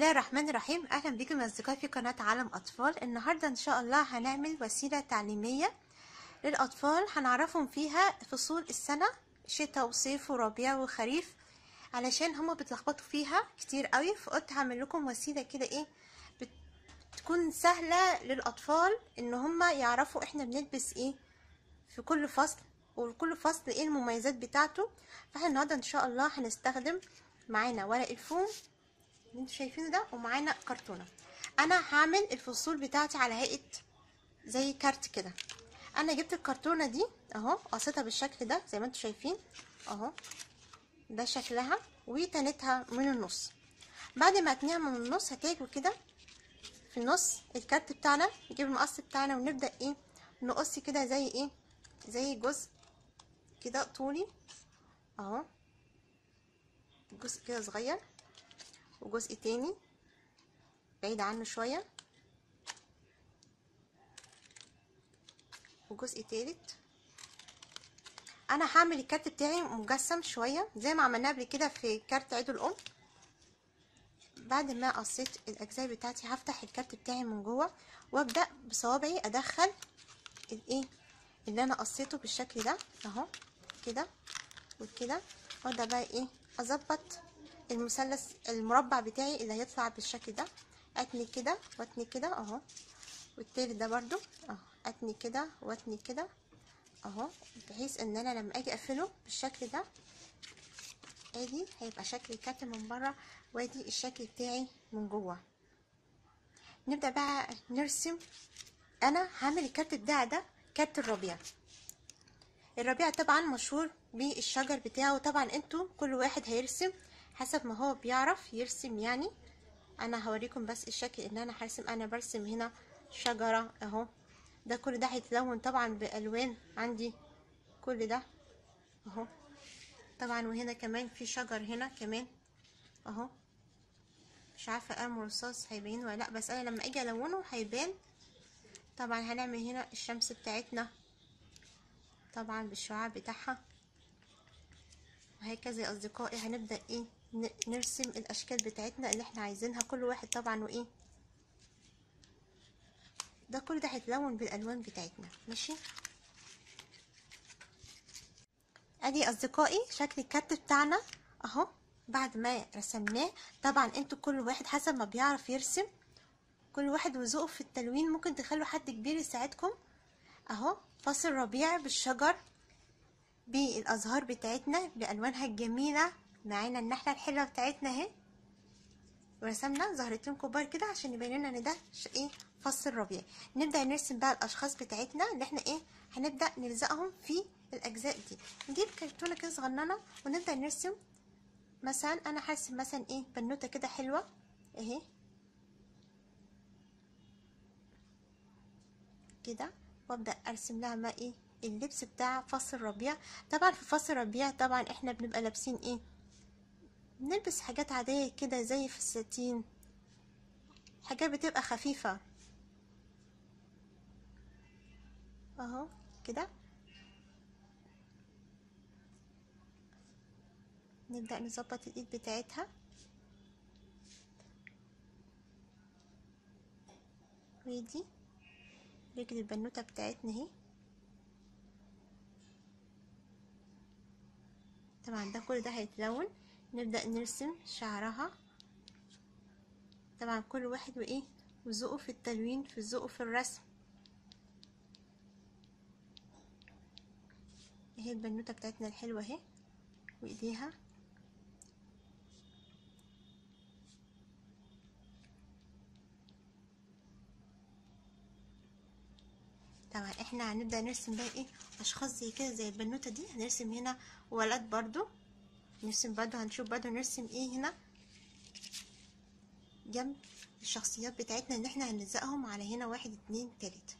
الله الرحمن الرحيم اهلا بكم يا اصدقائي في قناه عالم اطفال النهارده ان شاء الله هنعمل وسيله تعليميه للاطفال هنعرفهم فيها فصول السنه شتاء وصيف وربيع وخريف علشان هما بيتلخبطوا فيها كتير قوي فقلت هعمل لكم وسيله كده ايه بتكون سهله للاطفال ان هما يعرفوا احنا بنلبس ايه في كل فصل وكل فصل ايه المميزات بتاعته فاحنا النهارده ان شاء الله هنستخدم معانا ورق الفوم اللي انتوا شايفينه ده ومعانا كرتونه انا هعمل الفصول بتاعتي على هيئه زي كارت كده انا جبت الكرتونه دي اهو قصيتها بالشكل ده زي ما انتوا شايفين اهو ده شكلها وتنتها من النص بعد ما اتنيها من النص هتاجوا كده في النص الكارت بتاعنا نجيب المقص بتاعنا ونبدا ايه نقص كده زي ايه زي جزء كده طولي اهو جزء كده صغير وجزء تاني بعيد عنه شوية وجزء تالت انا هعمل الكارت بتاعي مجسم شوية زي ما عملناه قبل كده في كارت عيد الام بعد ما قصيت الاجزاء بتاعتي هفتح الكارت بتاعي من جوه وابدا بصوابعي ادخل الايه اللي انا قصيته بالشكل ده اهو كده وكده وابدا بقى ايه اظبط المثلث المربع بتاعي اللي هيطلع بالشكل ده اتني كده واتني كده اهو والتالت ده برضو اهو اتني كده واتني كده اهو بحيث ان انا لما اجي اقفله بالشكل ده ادي هيبقى شكل الكارت من بره وادي الشكل بتاعي من جوه نبدا بقى نرسم انا هعمل الكارت بتاعي ده كارت الربيع الربيع طبعا مشهور بالشجر بتاعه طبعا انتوا كل واحد هيرسم حسب ما هو بيعرف يرسم يعني انا هوريكم بس الشكل اللي انا هرسم انا برسم هنا شجرة اهو ده كل ده هيتلون طبعا بالوان عندي كل ده اهو طبعا وهنا كمان في شجر هنا كمان اهو مش عارفه قلم رصاص هيبين ولا لا بس انا لما اجي الونه هيبان طبعا هنعمل هنا الشمس بتاعتنا طبعا بالشعاع بتاعها وهكذا يا اصدقائي هنبدا ايه نرسم الاشكال بتاعتنا اللي احنا عايزينها كل واحد طبعا وايه ده كل ده هيتلون بالالوان بتاعتنا ماشي ادي اصدقائي شكل الكارت بتاعنا اهو بعد ما رسمناه طبعا انتوا كل واحد حسب ما بيعرف يرسم كل واحد وذوقه في التلوين ممكن تخلوا حد كبير يساعدكم اهو فصل ربيع بالشجر بالازهار بتاعتنا بالوانها الجميله معانا النحله الحلوه بتاعتنا اهي ورسمنا زهرتين كبار كده عشان يبين لنا ان ده ايه فصل ربيع نبدا نرسم بقى الاشخاص بتاعتنا اللي احنا ايه هنبدا نلزقهم في الاجزاء دي نجيب كرتونه كده صغننه ونبدا نرسم مثلا انا هرسم مثلا ايه بنوته كده حلوه اهي كده وابدا ارسم لها ما ايه اللبس بتاع فصل ربيع طبعا في فصل ربيع طبعا احنا بنبقى لابسين ايه بنلبس حاجات عادية كده زي في الساتين حاجات بتبقى خفيفة اهو كده نبدأ نظبط الايد بتاعتها ودي رجل البنوتة بتاعتنا اهي طبعا ده كل ده هيتلون نبدأ نرسم شعرها طبعا كل واحد وايه وذوقه في التلوين في ذوقه في الرسم اهي البنوتة بتاعتنا الحلوة اهي وايديها طبعا احنا هنبدأ نرسم بقى ايه اشخاص زي كده زي البنوتة دي هنرسم هنا ولد برضو نرسم برضو هنشوف برضو نرسم ايه هنا جنب الشخصيات بتاعتنا اللي احنا هنلزقهم على هنا واحد اتنين تلاتة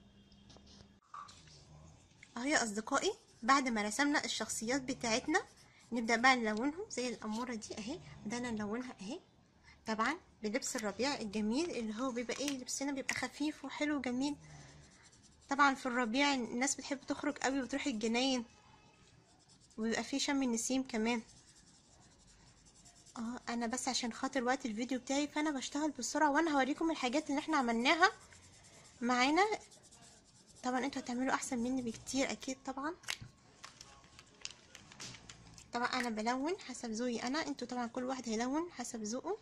اهو يا اصدقائي بعد ما رسمنا الشخصيات بتاعتنا نبدأ بقى نلونهم زي الأمورة دي اهي بدأنا نلونها اهي طبعا بلبس الربيع الجميل اللي هو بيبقى ايه لبسنا بيبقى خفيف وحلو وجميل طبعا في الربيع الناس بتحب تخرج قوي وتروح الجناين وبيبقى فيه شم النسيم كمان اه انا بس عشان خاطر وقت الفيديو بتاعي فانا بشتغل بسرعه وانا هوريكم الحاجات اللي احنا عملناها معانا طبعا انتوا هتعملوا احسن مني بكتير اكيد طبعا طبعا انا بلون حسب ذوقي انا انتوا طبعا كل واحد هيلون حسب ذوقه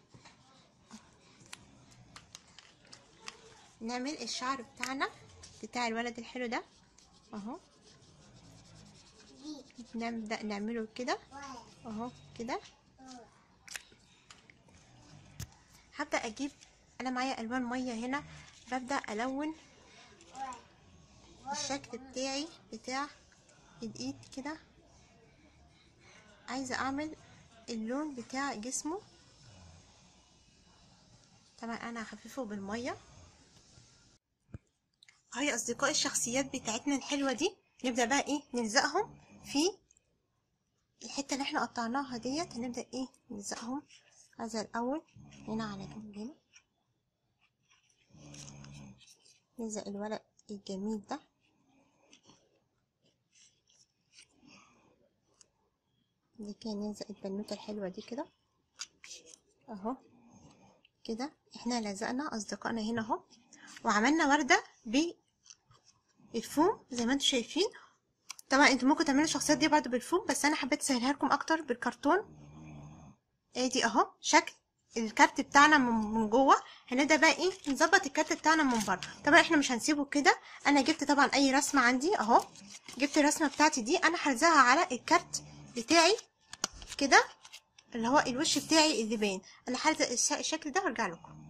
نعمل الشعر بتاعنا بتاع الولد الحلو ده اهو نبدأ نعمله كده اهو كده هبدأ اجيب انا معايا الوان مية هنا ببدأ الون الشكل بتاعي بتاع الايد كده عايزة اعمل اللون بتاع جسمه طبعا انا هخففه بالمية هاي اصدقائي الشخصيات بتاعتنا الحلوة دي نبدأ بقى ايه نلزقهم في الحتة اللي احنا قطعناها ديت هنبدأ ايه نلزقهم هذا الاول هنا على جنب هنا نلزق الورق الجميل ده دي كده نلزق البنوتة الحلوة دي كده اهو كده احنا لزقنا اصدقائنا هنا اهو وعملنا وردة بالفوم زي ما انتم شايفين طبعا انتوا ممكن تعملوا الشخصيات دي برضه بالفوم بس انا حبيت اسهلها لكم اكتر بالكرتون ادي اهو شكل الكارت بتاعنا من جوه هنبدا بقى ايه نظبط الكارت بتاعنا من بره طبعا احنا مش هنسيبه كده انا جبت طبعا اي رسمه عندي اهو جبت الرسمه بتاعتي دي انا هلزقها على الكارت بتاعي كده اللي هو الوش بتاعي اللي باين انا هلزق الشكل ده وارجع لكم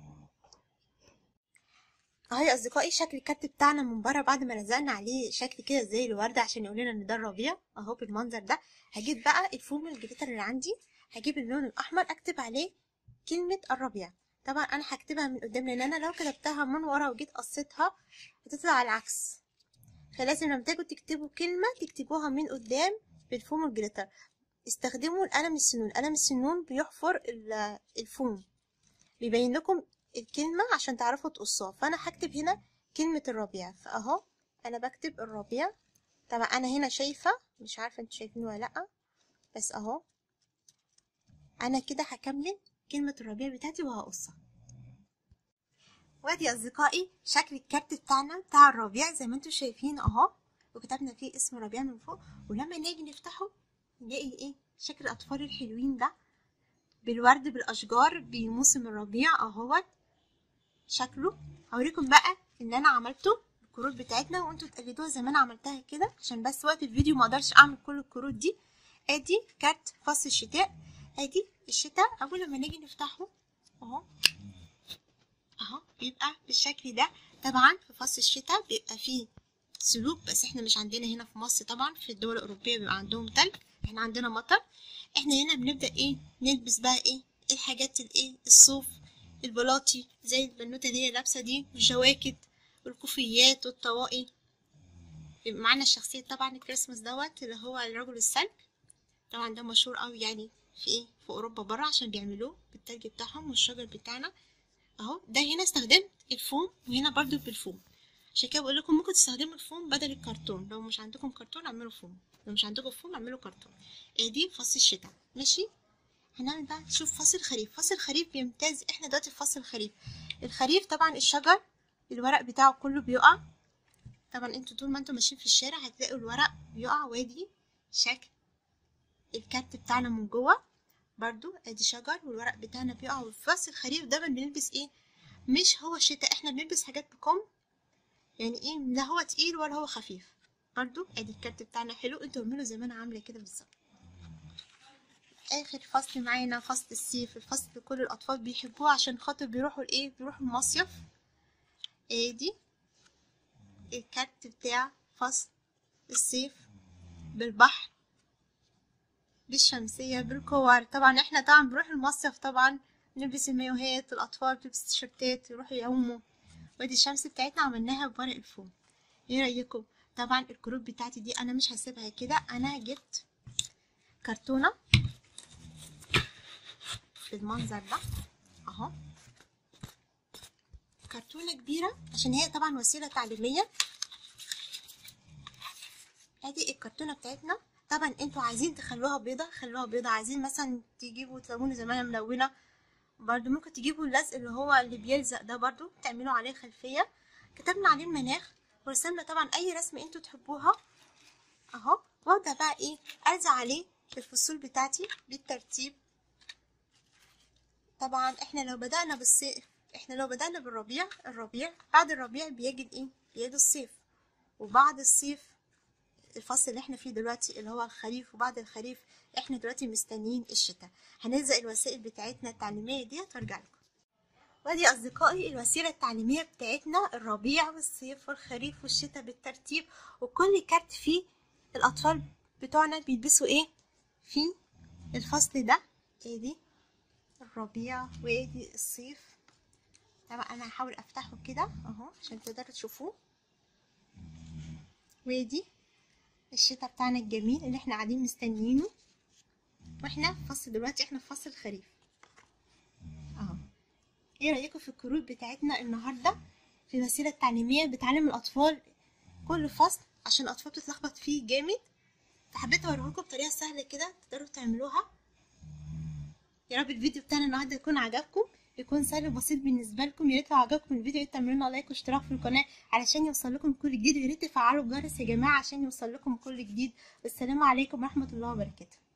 اهي يا اصدقائي شكل الكارت بتاعنا من بره بعد ما لزقنا عليه شكل كده زي الورده عشان يقول لنا ان ده الربيع اهو بالمنظر ده هجيب بقى الفوم الجليتر اللي عندي هجيب اللون الاحمر اكتب عليه كلمه الربيع طبعا انا هكتبها من قدام لان انا لو كتبتها من ورا وجيت قصيتها هتطلع العكس فلازم لما تيجوا تكتبوا كلمه تكتبوها من قدام بالفوم الجليتر استخدموا القلم السنون قلم السنون بيحفر الفوم بيبين لكم الكلمة عشان تعرفوا تقصوها فأنا هكتب هنا كلمة الربيع فأهو أنا بكتب الربيع طبعا أنا هنا شايفة مش عارفة انتوا شايفين ولا لأ بس أهو أنا كده هكمل كلمة الربيع بتاعتي وهقصها وادي أصدقائي شكل الكارت بتاعنا بتاع الربيع زي ما انتوا شايفين أهو وكتبنا فيه اسم ربيع من فوق ولما نيجي نفتحه نلاقي ايه شكل الأطفال الحلوين ده بالورد بالأشجار بموسم الربيع أهوت شكله هوريكم بقى اللي انا عملته الكروت بتاعتنا وانتوا تقلدوها زي ما انا عملتها كده عشان بس وقت الفيديو ما اقدرش اعمل كل الكروت دي ادي كارت فصل الشتاء ادي الشتاء اول لما نيجي نفتحه اهو اهو بيبقى بالشكل ده طبعا في فصل الشتاء بيبقى فيه سلوك بس احنا مش عندنا هنا في مصر طبعا في الدول الاوروبيه بيبقى عندهم تلج احنا عندنا مطر احنا هنا بنبدا ايه نلبس بقى ايه الحاجات الايه الصوف البلاطي زي البنوته اللي هي لابسه دي والجواكت والكوفيات والطواقي يبقى معانا الشخصيه طبعا الكريسماس دوت اللي هو الرجل السلج طبعا ده مشهور قوي يعني في ايه في اوروبا بره عشان بيعملوه بالتلج بتاعهم والشجر بتاعنا اهو ده هنا استخدمت الفوم وهنا برضو بالفوم عشان كده بقول لكم ممكن تستخدموا الفوم بدل الكرتون لو مش عندكم كرتون اعملوا فوم لو مش عندكم فوم اعملوا كرتون ادي فصل الشتاء ماشي هنعمل بقى نشوف فصل الخريف فصل الخريف بيمتاز احنا دلوقتي في فصل الخريف الخريف طبعا الشجر الورق بتاعه كله بيقع طبعا انتوا طول ما انتوا ماشيين في الشارع هتلاقوا الورق بيقع وادي شكل الكارت بتاعنا من جوه برضو ادي شجر والورق بتاعنا بيقع وفي فصل الخريف دايما بنلبس ايه مش هو شتاء احنا بنلبس حاجات بكم يعني ايه لا هو تقيل ولا هو خفيف برضو ادي الكارت بتاعنا حلو انتوا اعملوا زي ما انا عامله كده بالظبط اخر فصل معانا فصل الصيف الفصل اللي كل الاطفال بيحبوه عشان خاطر بيروحوا الايه بيروحوا المصيف ادي الكارت بتاع فصل الصيف بالبحر بالشمسية بالكور طبعا احنا طبعا بنروح المصيف طبعا نلبس المايوهات الاطفال بتلبس تيشيرتات يروحوا يعوموا وادي الشمس بتاعتنا عملناها بورق الفوم ايه رايكم طبعا الكروت بتاعتي دي انا مش هسيبها كده انا جبت كرتونه بالمنظر ده اهو كرتونة كبيرة عشان هي طبعا وسيلة تعليمية ادي الكرتونة بتاعتنا طبعا انتوا عايزين تخلوها بيضة خلوها بيضة عايزين مثلا تجيبوا تلونوا زي ما انا ملونة برضو ممكن تجيبوا اللزق اللي هو اللي بيلزق ده برضو تعملوا عليه خلفية كتبنا عليه المناخ ورسمنا طبعا اي رسم انتوا تحبوها اهو وابدا بقى ايه ارزع عليه الفصول بتاعتي بالترتيب طبعا احنا لو بدأنا بالصيف احنا لو بدأنا بالربيع الربيع بعد الربيع بيجي ايه بيجي الصيف وبعد الصيف الفصل اللي احنا فيه دلوقتي اللي هو الخريف وبعد الخريف احنا دلوقتي مستنيين الشتاء هنلزق الوسائل بتاعتنا التعليمية ديت وارجع لكم ودي اصدقائي الوسيلة التعليمية بتاعتنا الربيع والصيف والخريف والشتاء بالترتيب وكل كارت فيه الاطفال بتوعنا بيلبسوا ايه في الفصل ده ادي الربيع وادي الصيف طبعا انا هحاول افتحه كده اهو عشان تقدروا تشوفوه وادي الشتاء بتاعنا الجميل اللي احنا قاعدين مستنيينه واحنا في فصل دلوقتي احنا في فصل الخريف اهو ايه رايكم في الكروت بتاعتنا النهارده في الوسيله التعليميه بتعلم الاطفال كل فصل عشان الاطفال بتتلخبط فيه جامد فحبيت اوريكم بطريقه سهله كده تقدروا تعملوها يا رب الفيديو بتاعنا النهارده يكون عجبكم يكون سهل وبسيط بالنسبه لكم يا ريت لو عجبكم الفيديو تعملوا لنا لايك واشتراك في القناه علشان يوصل لكم كل جديد ويا ريت تفعلوا الجرس يا جماعه عشان يوصل لكم كل جديد والسلام عليكم ورحمه الله وبركاته